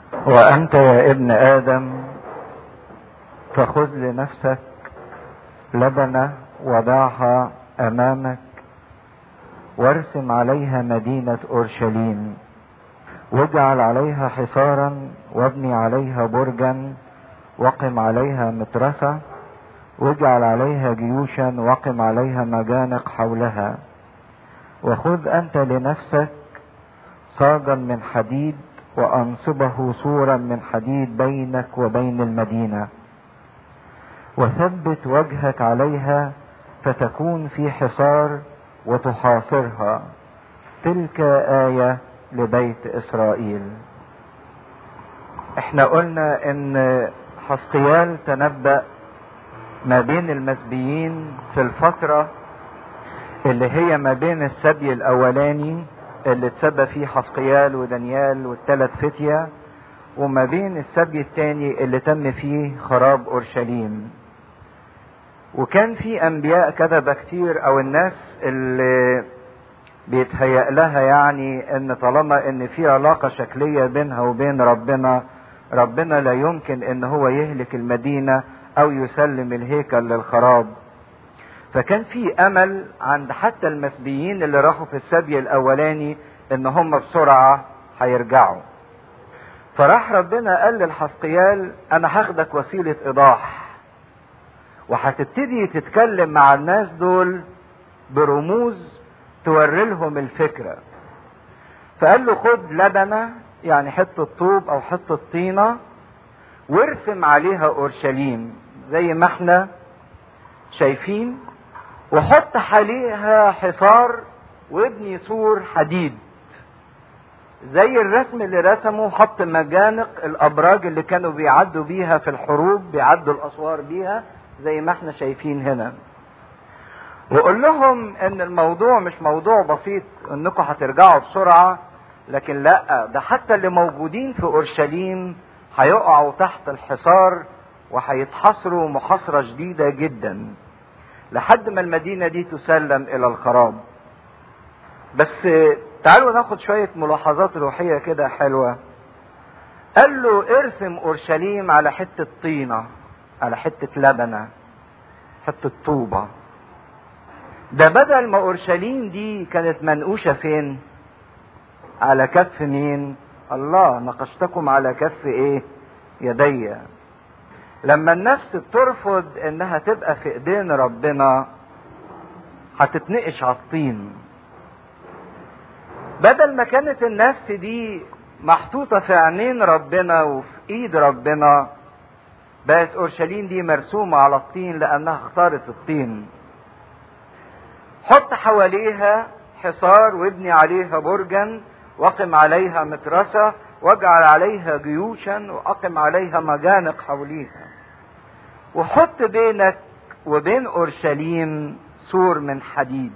وأنت يا ابن آدم فخذ لنفسك لبنة وضعها أمامك وارسم عليها مدينة أورشليم واجعل عليها حصارا وابني عليها برجا وقم عليها مترسة واجعل عليها جيوشا وقم عليها مجانق حولها وخذ أنت لنفسك صاجا من حديد وأنصبه سورا من حديد بينك وبين المدينة وثبت وجهك عليها فتكون في حصار وتحاصرها تلك آية لبيت إسرائيل احنا قلنا ان حسقيال تنبأ ما بين المسبيين في الفترة اللي هي ما بين السبي الاولاني اللي اتسبى فيه حسقيال ودانيال والثلاث فتية وما بين السبي الثاني اللي تم فيه خراب اورشليم وكان في انبياء كذبة كتير او الناس اللي بيتهيأ لها يعني ان طالما ان في علاقة شكلية بينها وبين ربنا ربنا لا يمكن ان هو يهلك المدينة او يسلم الهيكل للخراب فكان في امل عند حتى المسبيين اللي راحوا في السبي الاولاني ان هم بسرعة هيرجعوا فراح ربنا قال للحسقيال انا هاخدك وسيلة ايضاح وهتبتدي تتكلم مع الناس دول برموز توري لهم الفكرة فقال له خد لبنة يعني حتة طوب او حتة طينة وارسم عليها اورشليم زي ما احنا شايفين وحط عليها حصار وابني سور حديد زي الرسم اللي رسمه حط مجانق الابراج اللي كانوا بيعدوا بيها في الحروب بيعدوا الاسوار بيها زي ما احنا شايفين هنا وقول لهم ان الموضوع مش موضوع بسيط انكم هترجعوا بسرعة لكن لا ده حتى اللي موجودين في اورشليم هيقعوا تحت الحصار وهيتحصروا محاصرة شديدة جدا لحد ما المدينة دي تسلم الى الخراب بس تعالوا ناخد شوية ملاحظات روحية كده حلوة قال له ارسم اورشليم على حتة طينة على حتة لبنة حتة طوبة ده بدل ما اورشليم دي كانت منقوشة فين على كف مين الله نقشتكم على كف ايه يدي لما النفس بترفض انها تبقى في ايدين ربنا هتتنقش على الطين بدل ما كانت النفس دي محطوطة في عينين ربنا وفي ايد ربنا بقت اورشليم دي مرسومة على الطين لانها اختارت الطين حط حواليها حصار وابني عليها برجا واقم عليها مترسة واجعل عليها جيوشا واقم عليها مجانق حوليها وحط بينك وبين اورشليم سور من حديد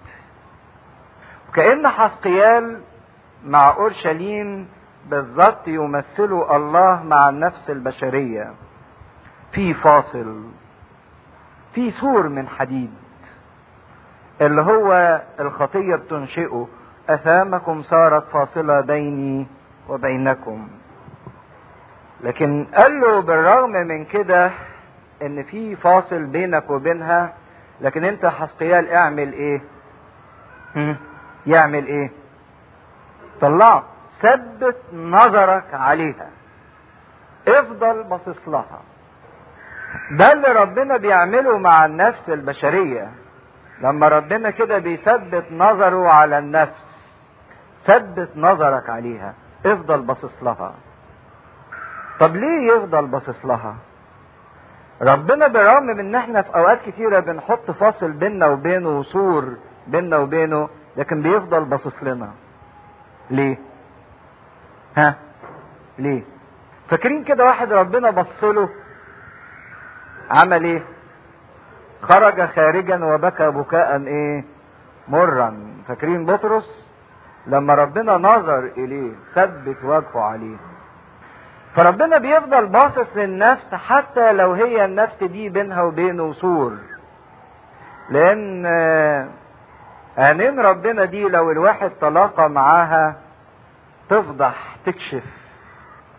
وكأن حسقيال مع اورشليم بالظبط يمثلوا الله مع النفس البشرية في فاصل في سور من حديد اللي هو الخطية بتنشئه أثامكم صارت فاصلة بيني وبينكم لكن قال له بالرغم من كده ان في فاصل بينك وبينها لكن انت حسقيال اعمل ايه هم؟ يعمل ايه طلع ثبت نظرك عليها افضل باصص لها ده اللي ربنا بيعمله مع النفس البشريه لما ربنا كده بيثبت نظره على النفس ثبت نظرك عليها افضل باصص لها طب ليه يفضل باصص لها ربنا بالرغم من ان احنا في اوقات كتيرة بنحط فاصل بيننا وبينه وسور بيننا وبينه لكن بيفضل باصص لنا ليه ها ليه فاكرين كده واحد ربنا بصله عمل ايه خرج خارجا وبكى بكاء ايه مرا فاكرين بطرس لما ربنا نظر اليه ثبت وجهه عليه فربنا بيفضل باصص للنفس حتى لو هي النفس دي بينها وبينه سور لان عينين ربنا دي لو الواحد تلاقى معاها تفضح تكشف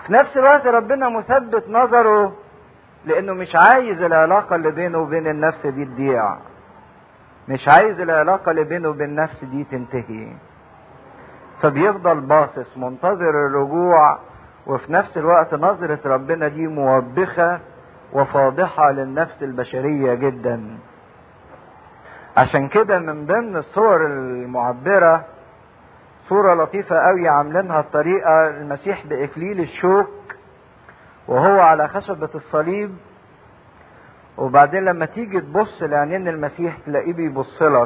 في نفس الوقت ربنا مثبت نظره لانه مش عايز العلاقة اللي بينه وبين النفس دي تضيع مش عايز العلاقة اللي بينه وبين النفس دي تنتهي فبيفضل باصص منتظر الرجوع وفي نفس الوقت نظرة ربنا دي موبخة وفاضحة للنفس البشرية جدا عشان كده من ضمن الصور المعبرة صورة لطيفة قوي عاملينها الطريقة المسيح بإكليل الشوك وهو على خشبة الصليب وبعدين لما تيجي تبص لعينين المسيح تلاقيه بيبص لك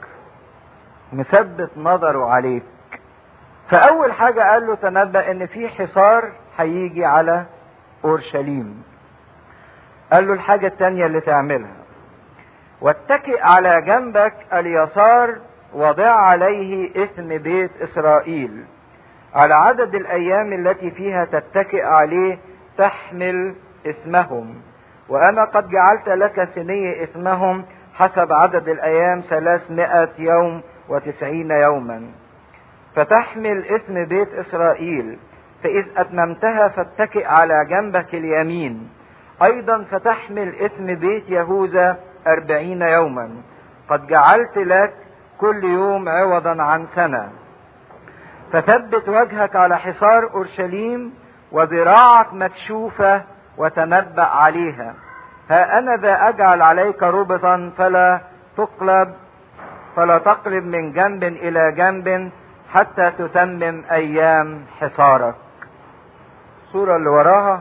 مثبت نظره عليك فأول حاجة قال له تنبأ إن في حصار هيجي على أورشليم قال له الحاجة التانية اللي تعملها واتكئ على جنبك اليسار وضع عليه إثم بيت إسرائيل على عدد الأيام التي فيها تتكئ عليه تحمل إثمهم وأنا قد جعلت لك سني إثمهم حسب عدد الأيام ثلاثمائة يوم وتسعين يوما فتحمل إثم بيت إسرائيل فإذ أتممتها فاتكئ على جنبك اليمين أيضا فتحمل إثم بيت يهوذا أربعين يوما قد جعلت لك كل يوم عوضا عن سنة فثبت وجهك على حصار أورشليم وذراعك مكشوفة وتنبأ عليها ها أنا ذا أجعل عليك ربطا فلا تقلب فلا تقلب من جنب إلى جنب حتى تتمم أيام حصارك الصورة اللي وراها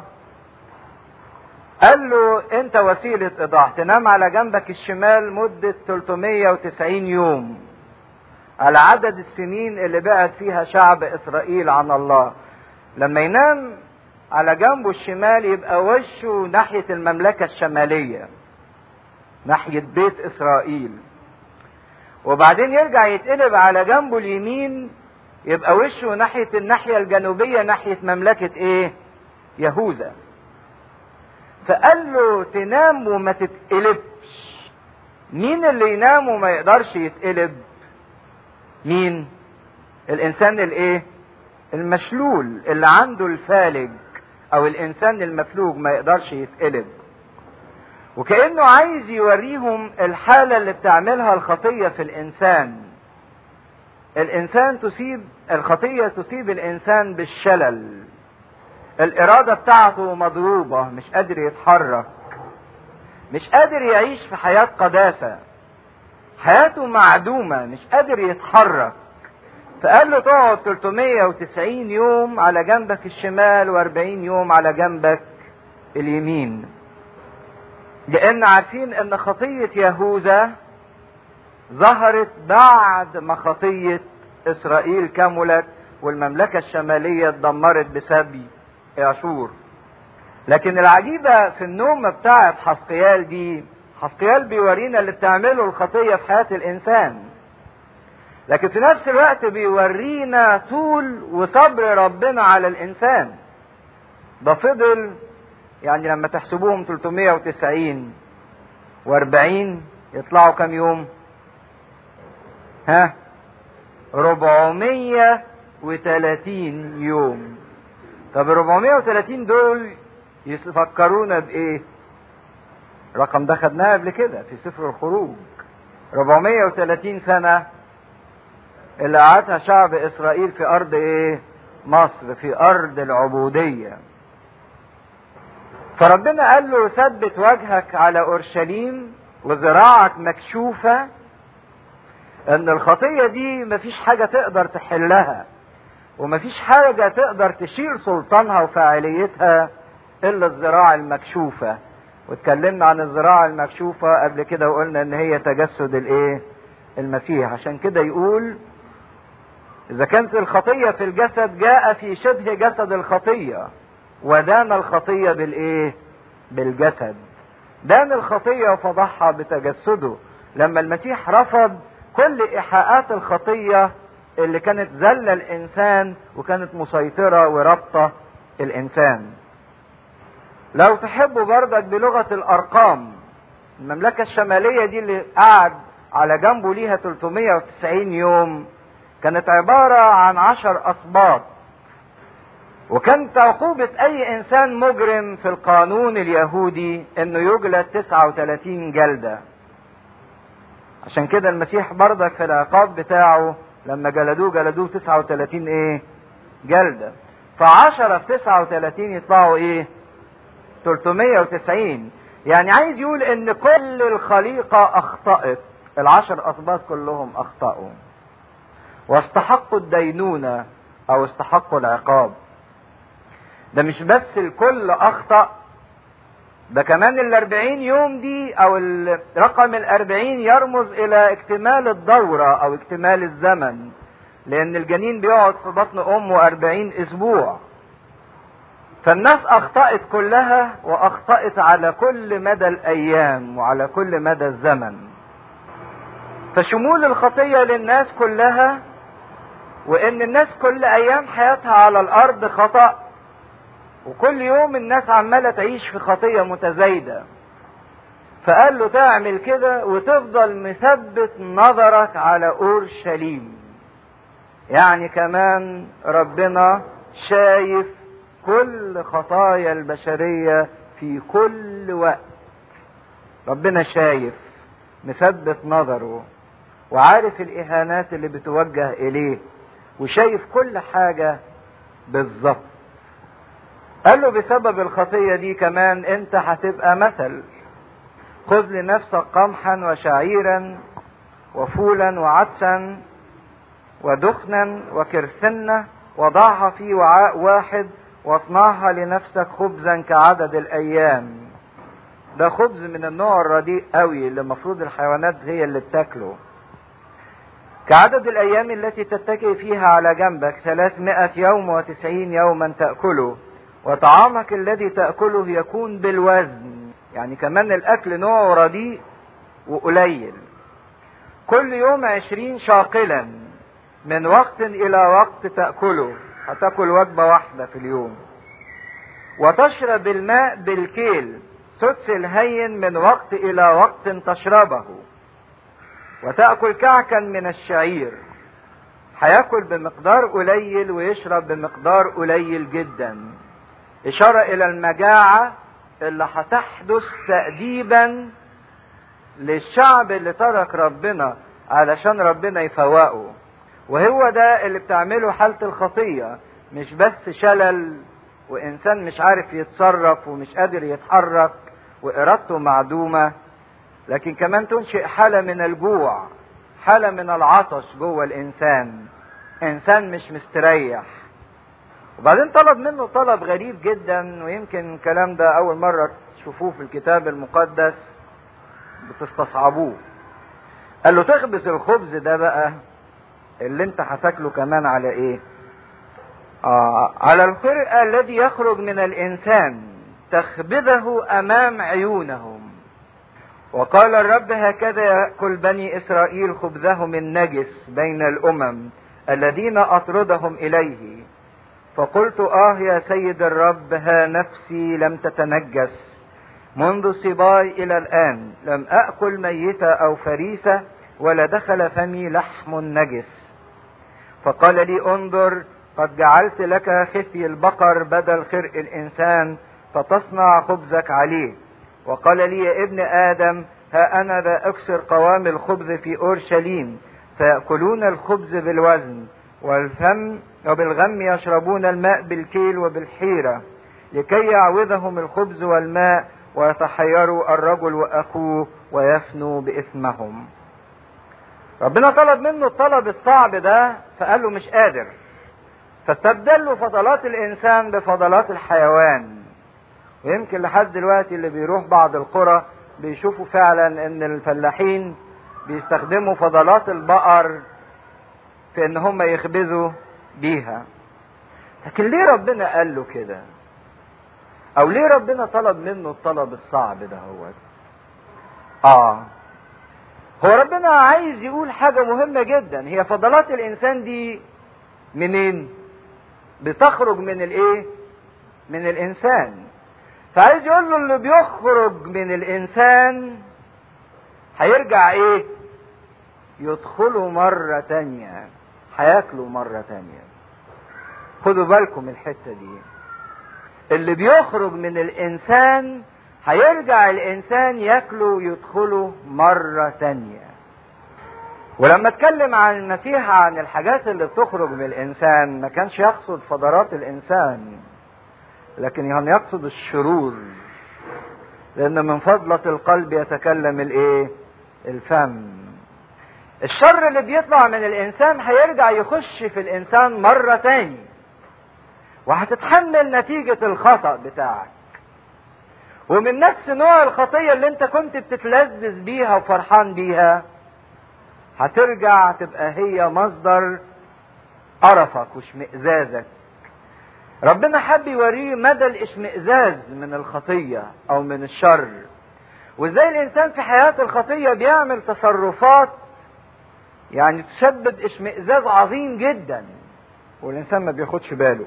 قال له انت وسيلة ايضاح تنام على جنبك الشمال مدة 390 يوم على عدد السنين اللي بعد فيها شعب اسرائيل عن الله لما ينام على جنبه الشمال يبقى وشه ناحية المملكة الشمالية ناحية بيت اسرائيل وبعدين يرجع يتقلب على جنبه اليمين يبقى وشه ناحية الناحية الجنوبية ناحية مملكة ايه يهوذا فقال له تنام وما تتقلبش مين اللي ينام وما يقدرش يتقلب مين الانسان الايه المشلول اللي عنده الفالج او الانسان المفلوج ما يقدرش يتقلب وكانه عايز يوريهم الحاله اللي بتعملها الخطيه في الانسان الانسان تصيب الخطيه تصيب الانسان بالشلل الإرادة بتاعته مضروبة مش قادر يتحرك مش قادر يعيش في حياة قداسة حياته معدومة مش قادر يتحرك فقال له تقعد 390 يوم على جنبك الشمال و40 يوم على جنبك اليمين لأن عارفين أن خطية يهوذا ظهرت بعد ما خطية إسرائيل كملت والمملكة الشمالية اتدمرت بسبي اشور لكن العجيبة في النوم بتاعت حسقيال دي حسقيال بيورينا اللي بتعمله الخطية في حياة الإنسان لكن في نفس الوقت بيورينا طول وصبر ربنا على الإنسان ده فضل يعني لما تحسبوهم 390 و40 يطلعوا كام يوم؟ ها؟ 430 يوم طب ال 430 دول يفكرونا بايه؟ الرقم ده خدناه قبل كده في سفر الخروج 430 سنة اللي قعدها شعب إسرائيل في أرض إيه؟ مصر في أرض العبودية. فربنا قال له ثبت وجهك على أورشليم وذراعك مكشوفة إن الخطية دي مفيش حاجة تقدر تحلها. ومفيش حاجة تقدر تشيل سلطانها وفاعليتها إلا الذراع المكشوفة واتكلمنا عن الذراع المكشوفة قبل كده وقلنا إن هي تجسد الإيه؟ المسيح عشان كده يقول إذا كانت الخطية في الجسد جاء في شبه جسد الخطية ودان الخطية بالإيه؟ بالجسد دان الخطية وفضحها بتجسده لما المسيح رفض كل إيحاءات الخطية اللي كانت ذل الانسان وكانت مسيطره ورابطه الانسان لو تحبوا بردك بلغه الارقام المملكه الشماليه دي اللي قعد على جنبه ليها 390 يوم كانت عباره عن عشر اسباط وكانت عقوبة أي إنسان مجرم في القانون اليهودي إنه يجلد 39 جلدة. عشان كده المسيح برضك في العقاب بتاعه لما جلدوه جلدوه 39 إيه؟ جلدة. فعشرة في 39 يطلعوا إيه؟ 390 يعني عايز يقول إن كل الخليقة أخطأت. العشر أسباط كلهم أخطأوا. واستحقوا الدينونة أو استحقوا العقاب. ده مش بس الكل اخطأ ده كمان الاربعين يوم دي او رقم الاربعين يرمز الى اكتمال الدورة او اكتمال الزمن لان الجنين بيقعد في بطن امه اربعين اسبوع فالناس اخطأت كلها واخطأت على كل مدى الايام وعلى كل مدى الزمن فشمول الخطية للناس كلها وان الناس كل ايام حياتها على الارض خطأ وكل يوم الناس عماله تعيش في خطيه متزايده فقال له تعمل كده وتفضل مثبت نظرك على اورشليم يعني كمان ربنا شايف كل خطايا البشريه في كل وقت ربنا شايف مثبت نظره وعارف الاهانات اللي بتوجه اليه وشايف كل حاجه بالظبط قال له بسبب الخطية دي كمان انت هتبقى مثل خذ لنفسك قمحا وشعيرا وفولا وعدسا ودخنا وكرسنة وضعها في وعاء واحد واصنعها لنفسك خبزا كعدد الايام ده خبز من النوع الرديء قوي اللي المفروض الحيوانات هي اللي بتاكله كعدد الايام التي تتكئ فيها على جنبك ثلاثمائة يوم وتسعين يوما تأكله وطعامك الذي تأكله يكون بالوزن يعني كمان الأكل نوعه رديء وقليل كل يوم عشرين شاقلا من وقت إلى وقت تأكله هتاكل وجبة واحدة في اليوم وتشرب الماء بالكيل سدس الهين من وقت إلى وقت تشربه وتأكل كعكا من الشعير هياكل بمقدار قليل ويشرب بمقدار قليل جدا إشارة إلى المجاعة اللي هتحدث تأديبا للشعب اللي ترك ربنا علشان ربنا يفوقه وهو ده اللي بتعمله حالة الخطية مش بس شلل وإنسان مش عارف يتصرف ومش قادر يتحرك وإرادته معدومة لكن كمان تنشئ حالة من الجوع حالة من العطش جوه الإنسان إنسان مش مستريح وبعدين طلب منه طلب غريب جدا ويمكن الكلام ده اول مرة تشوفوه في الكتاب المقدس بتستصعبوه قال له تخبز الخبز ده بقى اللي انت هتاكله كمان على ايه آه على الفرق الذي يخرج من الانسان تخبزه امام عيونهم وقال الرب هكذا ياكل بني اسرائيل خبزهم النجس بين الامم الذين اطردهم اليه فقلت اه يا سيد الرب ها نفسي لم تتنجس منذ صباي الى الان لم اكل ميته او فريسه ولا دخل فمي لحم نجس فقال لي انظر قد جعلت لك خفي البقر بدل خرق الانسان فتصنع خبزك عليه وقال لي يا ابن ادم ها انا ذا اكسر قوام الخبز في اورشليم فياكلون الخبز بالوزن والفم وبالغم يشربون الماء بالكيل وبالحيرة لكي يعوذهم الخبز والماء ويتحيروا الرجل وأخوه ويفنوا بإثمهم ربنا طلب منه الطلب الصعب ده فقال له مش قادر فاستبدل له فضلات الإنسان بفضلات الحيوان ويمكن لحد دلوقتي اللي بيروح بعض القرى بيشوفوا فعلا ان الفلاحين بيستخدموا فضلات البقر في ان هم يخبزوا بيها لكن ليه ربنا قال له كده او ليه ربنا طلب منه الطلب الصعب ده هو اه هو ربنا عايز يقول حاجة مهمة جدا هي فضلات الانسان دي منين بتخرج من الايه من الانسان فعايز يقول له اللي بيخرج من الانسان هيرجع ايه يدخله مرة تانية هياكله مرة تانية خدوا بالكم الحتة دي اللي بيخرج من الإنسان هيرجع الإنسان ياكله ويدخله مرة تانية ولما اتكلم عن المسيح عن الحاجات اللي بتخرج من الإنسان ما كانش يقصد فضلات الإنسان لكن يعني يقصد الشرور لأن من فضلة القلب يتكلم الإيه؟ الفم الشر اللي بيطلع من الإنسان هيرجع يخش في الإنسان مرة تاني وهتتحمل نتيجة الخطأ بتاعك ومن نفس نوع الخطية اللي انت كنت بتتلذذ بيها وفرحان بيها هترجع تبقى هي مصدر قرفك واشمئزازك ربنا حب يوريه مدى الاشمئزاز من الخطية او من الشر وازاي الانسان في حياة الخطية بيعمل تصرفات يعني تسبب اشمئزاز عظيم جدا والانسان ما بياخدش باله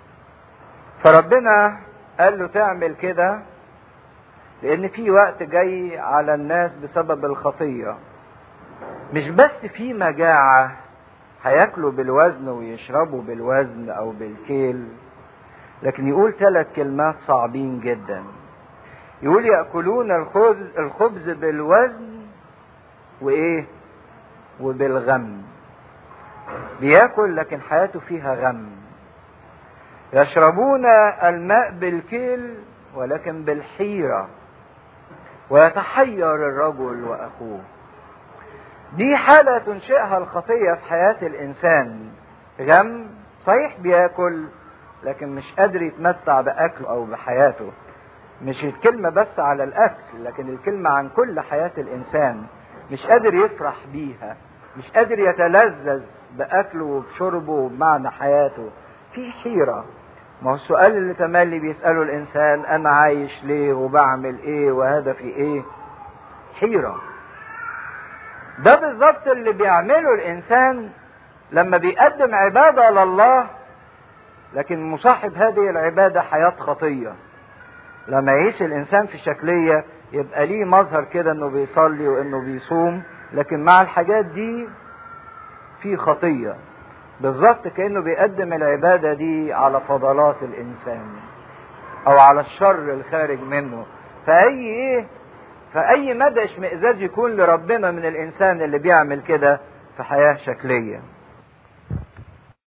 فربنا قال له تعمل كده لان في وقت جاي على الناس بسبب الخطيه مش بس في مجاعه هياكلوا بالوزن ويشربوا بالوزن او بالكيل لكن يقول ثلاث كلمات صعبين جدا يقول ياكلون الخبز الخبز بالوزن وايه وبالغم بياكل لكن حياته فيها غم يشربون الماء بالكيل ولكن بالحيرة ويتحير الرجل وأخوه دي حالة تنشئها الخطية في حياة الإنسان غم صحيح بياكل لكن مش قادر يتمتع بأكله أو بحياته مش الكلمة بس على الأكل لكن الكلمة عن كل حياة الإنسان مش قادر يفرح بيها مش قادر يتلذذ بأكله وبشربه وبمعنى حياته في حيرة ما هو السؤال اللي تملي بيسأله الإنسان أنا عايش ليه وبعمل إيه وهدفي إيه حيرة ده بالظبط اللي بيعمله الإنسان لما بيقدم عبادة لله لكن مصاحب هذه العبادة حياة خطية لما يعيش الإنسان في شكلية يبقى ليه مظهر كده إنه بيصلي وإنه بيصوم لكن مع الحاجات دي في خطية بالظبط كأنه بيقدم العبادة دي على فضلات الإنسان أو على الشر الخارج منه فأي إيه فأي مدى اشمئزاز يكون لربنا من الإنسان اللي بيعمل كده في حياة شكلية